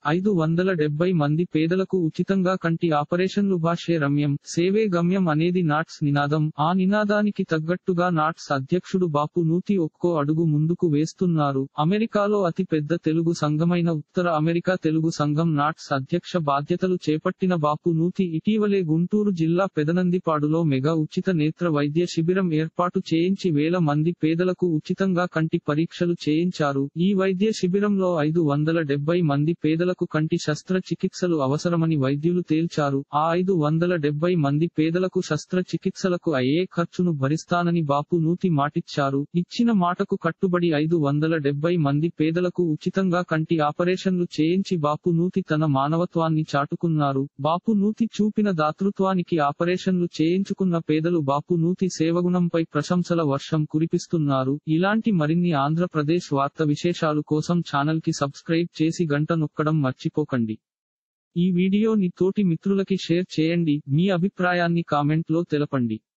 ఐదు వందల డెబ్బై మంది పేదలకు ఉచితంగా కంటి ఆపరేషన్లు భాష్య రమ్యం సేవే గమ్యం అనేది నాట్స్ నినాదం ఆ నినాదానికి తగ్గట్టుగా నాట్స్ అధ్యక్షుడు బాపు నూతి ఒక్కో అడుగు ముందుకు వేస్తున్నారు అమెరికాలో అతి పెద్ద తెలుగు సంఘమైన ఉత్తర అమెరికా తెలుగు సంఘం నాట్స్ అధ్యక్ష బాధ్యతలు చేపట్టిన బాపు నూతి ఇటీవలే గుంటూరు జిల్లా పెదనందిపాడులో మెగా ఉచిత నేత్ర వైద్య శిబిరం ఏర్పాటు చేయించి వేల మంది పేదలకు ఉచితంగా కంటి పరీక్షలు చేయించారు ఈ వైద్య శిబిరంలో ఐదు వందల డెబ్బై మంది పేదలకు కంటి శస్త్ర చికిత్సలు అవసరమని వైద్యులు తేల్చారు ఆ ఐదు వందల డెబ్బై మంది పేదలకు శస్త్ర చికిత్సలకు అయ్యే ఖర్చును భరిస్తానని బాపు నూతి మాటిచ్చారు ఇచ్చిన మాటకు కట్టుబడి ఐదు వందల డెబ్బై మంది పేదలకు ఉచితంగా కంటి ఆపరేషన్లు చేయించి బాపు నూతి తన మానవత్వాన్ని చాటుకున్నారు బాపు నూతి చూపిన దాతృత్వానికి ఆపరేషన్లు చేయించుకున్న పేదలు బాపు నూతి సేవగుణంపై ప్రశంసల వర్షం కురిపిస్తున్నారు ఇలాంటి మరిన్ని ఆంధ్రప్రదేశ్ వార్త విశేషాలు కోసం ఛానల్ కి సబ్స్క్రైబ్ చేసి గంట నొక్కడం మర్చిపోకండి ఈ వీడియోని తోటి మిత్రులకి షేర్ చేయండి మీ అభిప్రాయాన్ని కామెంట్ లో తెలపండి